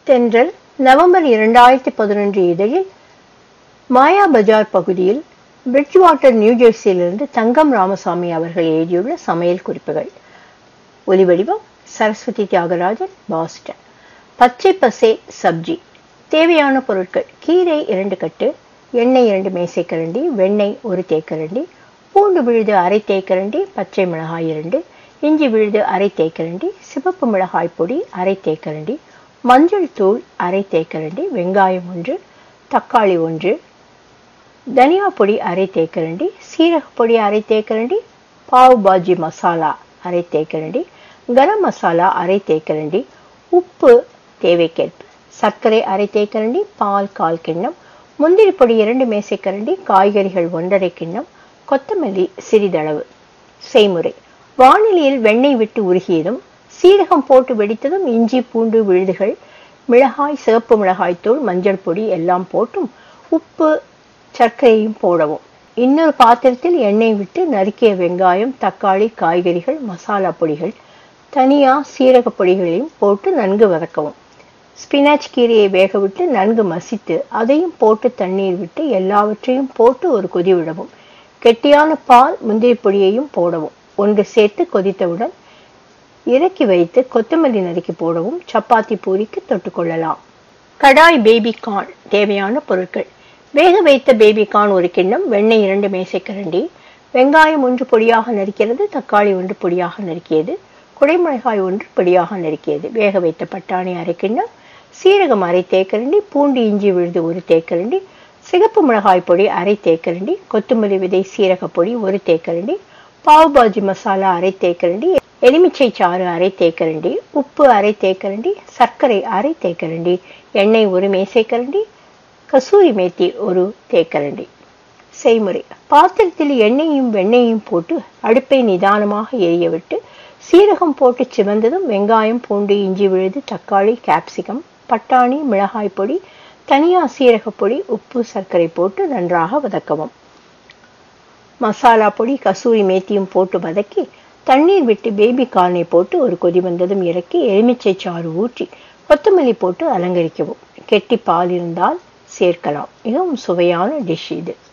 தென்றல் நவம்பர் இரண்டாயிரத்தி பதினொன்று இதழில் மாயா பஜார் பகுதியில் பிரிட்ஜ் வாட்டர் நியூஜெர்சியிலிருந்து தங்கம் ராமசாமி அவர்கள் எழுதியுள்ள சமையல் குறிப்புகள் ஒலிவடிவம் சரஸ்வதி தியாகராஜன் பாஸ்டன் பச்சை பசே சப்ஜி தேவையான பொருட்கள் கீரை இரண்டு கட்டு எண்ணெய் இரண்டு மேசைக்கரண்டி வெண்ணெய் ஒரு தேக்கரண்டி பூண்டு விழுது அரை தேக்கரண்டி பச்சை மிளகாய் இரண்டு இஞ்சி விழுது அரை தேக்கரண்டி சிவப்பு மிளகாய் பொடி அரை தேக்கரண்டி மஞ்சள் தூள் அரை தேக்கரண்டி வெங்காயம் ஒன்று தக்காளி ஒன்று தனியா பொடி அரை தேக்கரண்டி சீரக பொடி அரை தேக்கரண்டி பாவ் பாஜி மசாலா அரை தேக்கரண்டி கரம் மசாலா அரை தேக்கரண்டி உப்பு தேவைக்கேற்ப சர்க்கரை அரை தேக்கரண்டி பால் கால் கிண்ணம் முந்திரி பொடி இரண்டு மேசைக்கரண்டி காய்கறிகள் ஒன்றரை கிண்ணம் கொத்தமல்லி சிறிதளவு செய்முறை வானிலையில் வெண்ணெய் விட்டு உருகியதும் சீரகம் போட்டு வெடித்ததும் இஞ்சி பூண்டு விழுதுகள் மிளகாய் சிவப்பு மிளகாய் தூள் மஞ்சள் பொடி எல்லாம் போட்டும் உப்பு சர்க்கரையும் போடவும் இன்னொரு பாத்திரத்தில் எண்ணெய் விட்டு நறுக்கிய வெங்காயம் தக்காளி காய்கறிகள் மசாலா பொடிகள் தனியா சீரக பொடிகளையும் போட்டு நன்கு வதக்கவும் ஸ்பினாச் கீரையை வேக விட்டு நன்கு மசித்து அதையும் போட்டு தண்ணீர் விட்டு எல்லாவற்றையும் போட்டு ஒரு கொதி விடவும் கெட்டியான பால் முந்திரி பொடியையும் போடவும் ஒன்று சேர்த்து கொதித்தவுடன் இறக்கி வைத்து கொத்தமல்லி நறுக்கி போடவும் சப்பாத்தி பூரிக்கு தொட்டுக்கொள்ளலாம் கடாய் பேபி கார்ன் தேவையான பொருட்கள் வேக வைத்த பேபி கார்ன் ஒரு கிண்ணம் வெண்ணெய் இரண்டு மேசைக்கரண்டி வெங்காயம் ஒன்று பொடியாக நறுக்கிறது தக்காளி ஒன்று பொடியாக நறுக்கியது குடைமிளகாய் ஒன்று பொடியாக நறுக்கியது வேக வைத்த பட்டாணி அரை கிண்ணம் சீரகம் அரை தேக்கரண்டி பூண்டு இஞ்சி விழுது ஒரு தேக்கரண்டி சிகப்பு மிளகாய் பொடி அரை தேக்கரண்டி கொத்தமல்லி விதை சீரக பொடி ஒரு தேக்கரண்டி பாவ் பாஜி மசாலா அரை தேக்கரண்டி எலுமிச்சை சாறு அரை தேக்கரண்டி உப்பு அரை தேக்கரண்டி சர்க்கரை அரை தேக்கரண்டி எண்ணெய் ஒரு மேசைக்கரண்டி கசூரி மேத்தி ஒரு தேக்கரண்டி செய்முறை பாத்திரத்தில் எண்ணெயும் வெண்ணெயும் போட்டு அடுப்பை நிதானமாக எரிய விட்டு சீரகம் போட்டு சிவந்ததும் வெங்காயம் பூண்டு இஞ்சி விழுது தக்காளி கேப்சிகம் பட்டாணி மிளகாய் பொடி தனியா சீரக பொடி உப்பு சர்க்கரை போட்டு நன்றாக வதக்கவும் மசாலா பொடி கசூரி மேத்தியும் போட்டு வதக்கி தண்ணீர் விட்டு பேபி கார்னை போட்டு ஒரு கொதி வந்ததும் இறக்கி எலுமிச்சை சாறு ஊற்றி கொத்தமல்லி போட்டு அலங்கரிக்கவும் கெட்டி பால் இருந்தால் சேர்க்கலாம் மிகவும் சுவையான டிஷ் இது